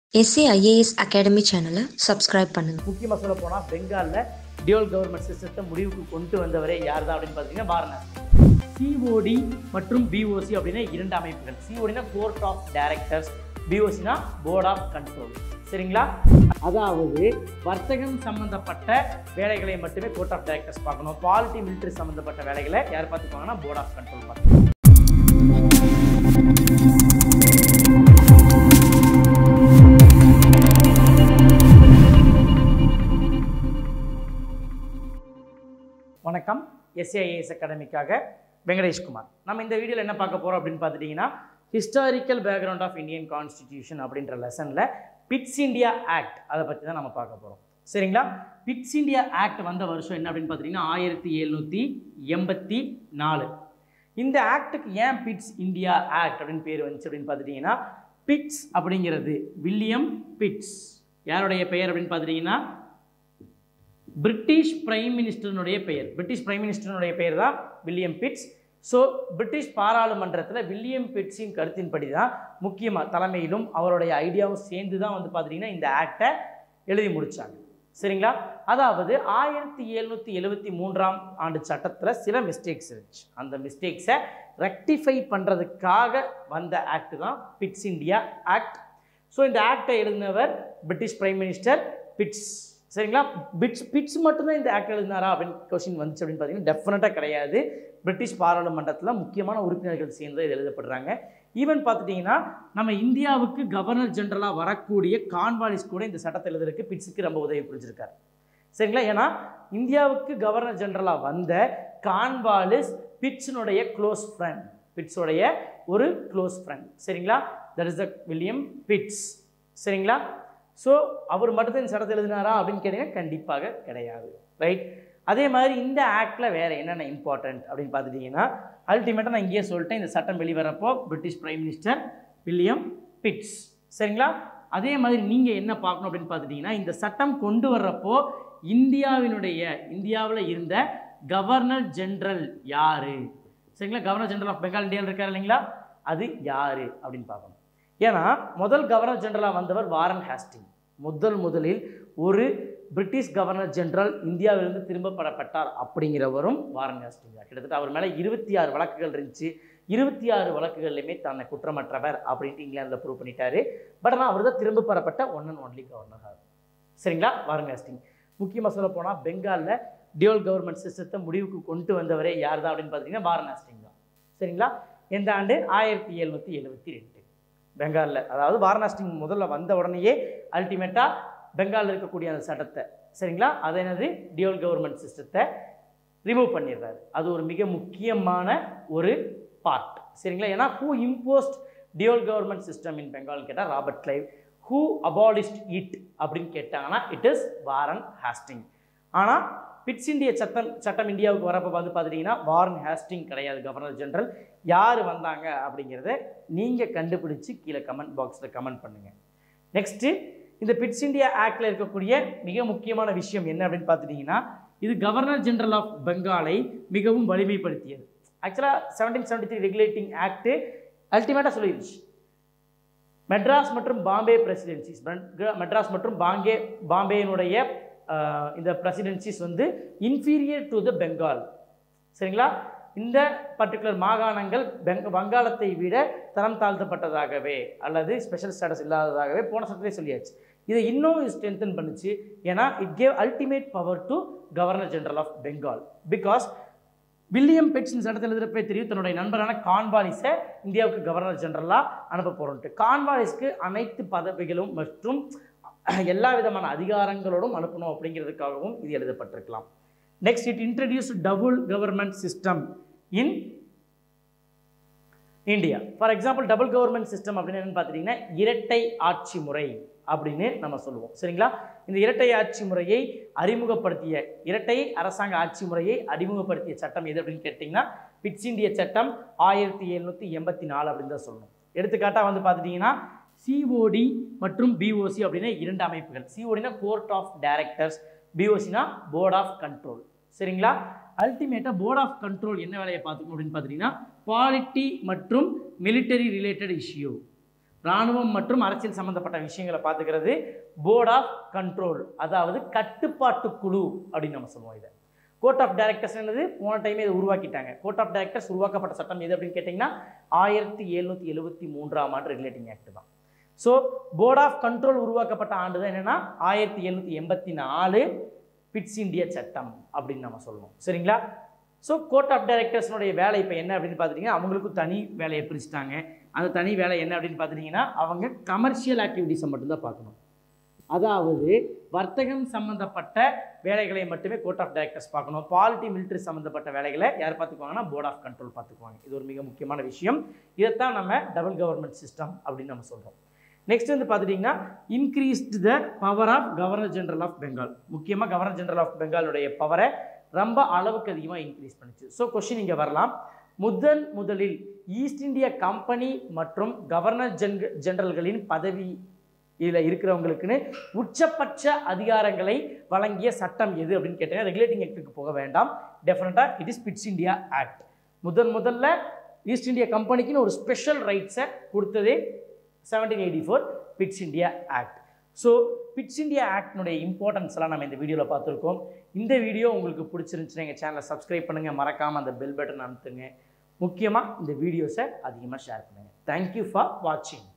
S A IAS academy சேனலை subscribe பண்ணுங்க முக்கியமாக சொல்ல போனால் பெங்காலில் டியூல் கவர்மெண்ட் சிஸ்டத்தை முடிவுக்கு கொண்டு வந்தவரே யார் தான் அப்படின்னு பார்த்தீங்கன்னா வாரணாசி சிஓடி மற்றும் பிஓசி அப்படின்னு இரண்டு அமைப்புகள் சிஓடினா கோர்ட் ஆஃப் டைரக்டர்ஸ் பிஓசினா போர்ட் ஆஃப் கண்ட்ரோல் சரிங்களா அதாவது வர்த்தகம் சம்பந்தப்பட்ட வேலைகளை மட்டுமே கோர்ட் ஆஃப் டைரக்டர்ஸ் பார்க்கணும் பாலிட்டி மிலிட்டரி சம்பந்தப்பட்ட வேலைகளை யார் பார்த்துப்பாங்கன்னா போர்ட் ஆஃப் கண்ட்ரோல் பார்க்கணும் வணக்கம் எஸ்ஏஐஎஸ் அகாடமிக்காக வெங்கடேஷ்குமார் நம்ம இந்த வீடியோவில் என்ன பார்க்க போகிறோம் அப்படின்னு பார்த்துட்டிங்கன்னா historical background of Indian constitution அப்படின்ற லெசனில் பிட்ஸ் இந்தியா ஆக்ட் அதை பற்றி தான் நம்ம பார்க்க போகிறோம் சரிங்களா பிட்ஸ் இந்தியா ஆக்ட் வந்த வருஷம் என்ன அப்படின்னு பார்த்தீங்கன்னா ஆயிரத்தி எழுநூற்றி எண்பத்தி நாலு இந்த ஆக்டுக்கு ஏன் பிட்ஸ் இந்தியா ஆக்ட் அப்படின்னு பேர் வந்துச்சு அப்படின்னு பார்த்துட்டிங்கன்னா பிட்ஸ் அப்படிங்கிறது வில்லியம் பிட்ஸ் யாருடைய பெயர் அப்படின்னு பார்த்துட்டிங்கன்னா பிரிட்டிஷ் பிரைம் மினிஸ்டருடைய பெயர் பிரிட்டிஷ் பிரைம் மினிஸ்டருடைய பெயர் தான் வில்லியம் பிட்ஸ் ஸோ பிரிட்டிஷ் பாராளுமன்றத்தில் வில்லியம் பிட்ஸின் கருத்தின்படி தான் முக்கியமாக தலைமையிலும் அவருடைய ஐடியாவும் சேர்ந்து தான் வந்து பார்த்துட்டிங்கன்னா இந்த ஆக்டை எழுதி முடித்தாங்க சரிங்களா அதாவது ஆயிரத்தி எழுநூற்றி எழுபத்தி மூன்றாம் ஆண்டு சட்டத்தில் சில மிஸ்டேக்ஸ் இருந்துச்சு அந்த மிஸ்டேக்ஸை ரெக்டிஃபை பண்ணுறதுக்காக வந்த ஆக்ட் தான் பிட்ஸ் இந்தியா ஆக்ட் ஸோ இந்த ஆக்டை எழுதினவர் பிரிட்டிஷ் பிரைம் மினிஸ்டர் பிட்ஸ் சரிங்களா பிட்ஸ் பிட்ஸ் மட்டும்தான் இந்த ஆக்ட் எழுதினாரா அப்படின்னு கொஸ்டின் வந்துச்சு அப்படின்னு பார்த்தீங்கன்னா டெஃபினட்டாக கிடையாது பிரிட்டிஷ் பாராளுமன்றத்தில் முக்கியமான உறுப்பினர்கள் சேர்ந்து இது எழுதப்படுறாங்க ஈவன் பார்த்துட்டிங்கன்னா நம்ம இந்தியாவுக்கு கவர்னர் ஜெனரலாக வரக்கூடிய கான்வாலிஸ் கூட இந்த சட்டத்தை எழுதுறதுக்கு பிட்ஸுக்கு ரொம்ப உதவி புரிஞ்சிருக்காரு சரிங்களா ஏன்னா இந்தியாவுக்கு கவர்னர் ஜெனரலாக வந்த கான்வாலிஸ் பிட்ஸினுடைய க்ளோஸ் ஃப்ரெண்ட் பிட்ஸோடைய ஒரு க்ளோஸ் ஃப்ரெண்ட் சரிங்களா that is the William Pitts சரிங்களா ஸோ அவர் மட்டும் இந்த சட்டத்தை எழுதினாரா அப்படின்னு கேட்டிங்கன்னா கண்டிப்பாக கிடையாது ரைட் அதே மாதிரி இந்த ஆக்டில் வேறு என்னென்ன இம்பார்ட்டண்ட் அப்படின்னு பார்த்துட்டிங்கன்னா அல்டிமேட்டாக நான் இங்கேயே சொல்லிட்டேன் இந்த சட்டம் வெளிவரப்போ British prime minister William Pitts சரிங்களா அதே மாதிரி நீங்கள் என்ன பார்க்கணும் அப்படின்னு பார்த்துட்டிங்கன்னா இந்த சட்டம் கொண்டு வர்றப்போ இந்தியாவினுடைய இந்தியாவில் இருந்த கவர்னர் ஜென்ரல் யார் சரிங்களா கவர்னர் ஜென்ரல் ஆஃப் பெங்கால் இந்தியாவில் இருக்கார் இல்லைங்களா அது யார் அப்படின்னு பார்க்கணும் ஏன்னா முதல் கவர்னர் ஜெனரலாக வந்தவர் வாரன் ஹாஸ்டிங் முதல் முதலில் ஒரு பிரிட்டிஷ் கவர்னர் ஜெனரல் இந்தியாவிலிருந்து திரும்ப பெறப்பட்டார் அப்படிங்கிறவரும் வாரன் ஹாஸ்டிங் தான் கிட்டத்தட்ட அவர் மேலே இருபத்தி ஆறு வழக்குகள் இருந்துச்சு இருபத்தி ஆறு வழக்குகள்லையுமே தன்னை குற்றமற்றவர் அப்படின்ட்டு இங்கிலாந்தில் ப்ரூவ் பண்ணிட்டாரு பட் ஆனால் அவர் தான் திரும்ப பெறப்பட்ட ஒன் அண்ட் ஒன்லி கவர்னர் சரிங்களா வாரன் ஹாஸ்டிங் முக்கியமாக சொல்ல போனால் பெங்காலில் டியூல் கவர்மெண்ட் சிஸ்டத்தை முடிவுக்கு கொண்டு வந்தவரே யார் தான் அப்படின்னு பார்த்தீங்கன்னா வாரன் ஹாஸ்டிங் தான் சரிங்களா எந்த ஆண்டு ஆயிரத்தி எழுநூற்றி எழுபத்தி ரெண்டு பெங்காலில் அதாவது வாரணாசிங் முதல்ல வந்த உடனேயே அல்டிமேட்டாக பெங்காலில் இருக்கக்கூடிய அந்த சட்டத்தை சரிங்களா அது என்னது டியூல் கவர்மெண்ட் சிஸ்டத்தை ரிமூவ் பண்ணிடுறாரு அது ஒரு மிக முக்கியமான ஒரு பார்ட் சரிங்களா ஏன்னா who imposed dual government system in Bengal கேட்டால் Robert Clive who abolished it அப்படின்னு கேட்டாங்கன்னா இட் இஸ் வாரன் ஹாஸ்டிங் ஆனால் பிட்ஸ் இந்திய சட்டம் சட்டம் இந்தியாவுக்கு வரப்போ வந்து பார்த்துட்டிங்கன்னா வாரன் ஹேஸ்டிங் கிடையாது கவர்னர் ஜெனரல் யார் வந்தாங்க அப்படிங்கிறத நீங்கள் கண்டுபிடிச்சி கீழே கமெண்ட் பாக்ஸில் கமெண்ட் பண்ணுங்கள் நெக்ஸ்ட்டு இந்த பிட்ஸ் இந்தியா ஆக்டில் இருக்கக்கூடிய மிக முக்கியமான விஷயம் என்ன அப்படின்னு பார்த்துட்டிங்கன்னா இது கவர்னர் ஜெனரல் ஆஃப் பெங்காலை மிகவும் வலிமைப்படுத்தியது ஆக்சுவலாக seventeen seventy three regulating act அல்டிமேட்டாக சொல்லிடுச்சு மெட்ராஸ் மற்றும் பாம்பே பிரசிடென்சிஸ் மெட்ராஸ் மற்றும் பாங்கே பாம்பேயினுடைய இந்த பிரசிடென்சிஸ் வந்து இன்ஃபீரியர் டு த பெங்கால் சரிங்களா இந்த பர்டிகுலர் மாகாணங்கள் பெங் வங்காளத்தை விட தரம் தாழ்த்தப்பட்டதாகவே அல்லது ஸ்பெஷல் ஸ்டேட்டஸ் இல்லாததாகவே போன சட்டத்திலே சொல்லியாச்சு இதை இன்னும் ஸ்ட்ரென்தன் பண்ணுச்சு ஏன்னா it gave ultimate power to governor general of Bengal because William பெட்ஸின் சட்டத்தில் எழுதுறப்பே தெரியும் தன்னுடைய நண்பரான கான்வாலிஸை இந்தியாவுக்கு கவர்னர் ஜெனரலாக அனுப்ப போகிறோன்ட்டு கான்வாலிஸ்க்கு அனைத்து பதவிகளும் மற்றும் எல்லா விதமான அதிகாரங்களோடும் அனுப்பணும் அப்படிங்கிறதுக்காகவும் இது எழுதப்பட்டிருக்கலாம் next it introduce double government system in India for example double government system அப்படின்னு என்னன்னு பார்த்துட்டிங்கன்னா இரட்டை ஆட்சி முறை அப்படின்னு நம்ம சொல்லுவோம் சரிங்களா இந்த இரட்டை ஆட்சி முறையை அறிமுகப்படுத்திய இரட்டை அரசாங்க ஆட்சி முறையை அறிமுகப்படுத்திய சட்டம் எது அப்படின்னு கேட்டிங்கன்னா பிட்ஸ் இந்திய சட்டம் ஆயிரத்தி எழுநூற்றி எண்பத்தி நாலு அப்படின்னு தான் சொல்லணும் எடுத்துக்காட்டாக வந்து பார்த்துட்டிங்கன்னா சிஓடி மற்றும் பிஓசி அப்படின்னு இரண்டு அமைப்புகள் சிஓடினா கோர்ட் ஆஃப் டைரக்டர்ஸ் பிஓசினா போர்ட் ஆஃப் கண்ட்ரோல் சரிங்களா அல்டிமேட்டாக போர்ட் ஆஃப் கண்ட்ரோல் என்ன வேலையை பார்த்துக்கணும் அப்படின்னு பார்த்துட்டிங்கன்னா பாலிட்டி மற்றும் மிலிட்டரி ரிலேட்டட் இஷ்யூ இராணுவம் மற்றும் அரசியல் சம்மந்தப்பட்ட விஷயங்களை பார்த்துக்கிறது போர்ட் ஆஃப் கண்ட்ரோல் அதாவது கட்டுப்பாட்டு குழு அப்படின்னு நம்ம சொல்லுவோம் இதை கோர்ட் ஆஃப் டைரக்டர்ஸ் என்னது போன டைமே இதை உருவாக்கிட்டாங்க கோர்ட் ஆஃப் டைரக்டர்ஸ் உருவாக்கப்பட்ட சட்டம் எது அப்படின்னு கேட்டிங்கன்னா ஆயிரத்தி எழுநூற்றி எழுபத்தி மூன்றாம் ஆண்டு ரெகுலேட்டிங் ஆக்ட் தான் ஸோ போர்ட் ஆஃப் கண்ட்ரோல் உருவாக்கப்பட்ட ஆண்டு தான் என்னென்னா ஆயிரத்தி எழுநூற்றி எண்பத்தி நாலு பிட்ஸ் இந்தியா சட்டம் அப்படின்னு நம்ம சொல்லணும் சரிங்களா ஸோ கோர்ட் ஆஃப் டைரக்டர்ஸ்னுடைய வேலை இப்போ என்ன அப்படின்னு பார்த்துட்டிங்கன்னா அவங்களுக்கும் தனி வேலையை பிரிச்சுட்டாங்க அந்த தனி வேலை என்ன அப்படின்னு பார்த்துட்டிங்கன்னா அவங்க கமர்ஷியல் ஆக்டிவிட்டீஸை மட்டும்தான் பார்க்கணும் அதாவது வர்த்தகம் சம்மந்தப்பட்ட வேலைகளை மட்டுமே கோர்ட் ஆஃப் டைரக்டர்ஸ் பார்க்கணும் பாலிட்டி மிலிட்ரி சம்மந்தப்பட்ட வேலைகளை யார் பார்த்துக்குவாங்கன்னா போர்ட் ஆஃப் கண்ட்ரோல் பார்த்துக்குவாங்க இது ஒரு மிக முக்கியமான விஷயம் இதைத்தான் நம்ம டபுள் கவர்மெண்ட் சிஸ்டம் அப்படின்னு நம்ம சொல்கிறோம் நெக்ஸ்ட் வந்து பார்த்துட்டிங்கன்னா increased the power of governor general of Bengal முக்கியமாக கவர்னர் ஜெனரல் ஆஃப் பெங்காலுடைய பவரை ரொம்ப அளவுக்கு அதிகமாக இன்க்ரீஸ் பண்ணுச்சு ஸோ கொஷின் இங்கே வரலாம் முதன் முதலில் ஈஸ்ட் இந்தியா கம்பெனி மற்றும் கவர்னர் ஜென் ஜெனரல்களின் பதவி இதில் இருக்கிறவங்களுக்குன்னு உச்சபட்ச அதிகாரங்களை வழங்கிய சட்டம் எது அப்படின்னு கேட்டீங்கன்னா ரெகுலேட்டிங் ஆக்டுக்கு போக வேண்டாம் டெஃபினட்டாக it is Pitts India act முதன் முதல்ல ஈஸ்ட் இந்தியா கம்பெனிக்குன்னு ஒரு ஸ்பெஷல் ரைட்ஸை கொடுத்ததே seventeen eighty four Pitts India act so Pitts India ஆக்டினுடைய இம்பார்ட்டன்ஸ் எல்லாம் நம்ம இந்த வீடியோவில் பார்த்துருக்கோம் இந்த வீடியோ உங்களுக்கு பிடிச்சிருந்துச்சுன்னா எங்கள் சேனலை சப்ஸ்கிரைப் பண்ணுங்கள் மறக்காமல் அந்த பெல் பட்டன் அமுத்துங்க முக்கியமாக இந்த வீடியோஸை அதிகமாக ஷேர் பண்ணுங்கள் தேங்க்யூ ஃபார் வாட்சிங்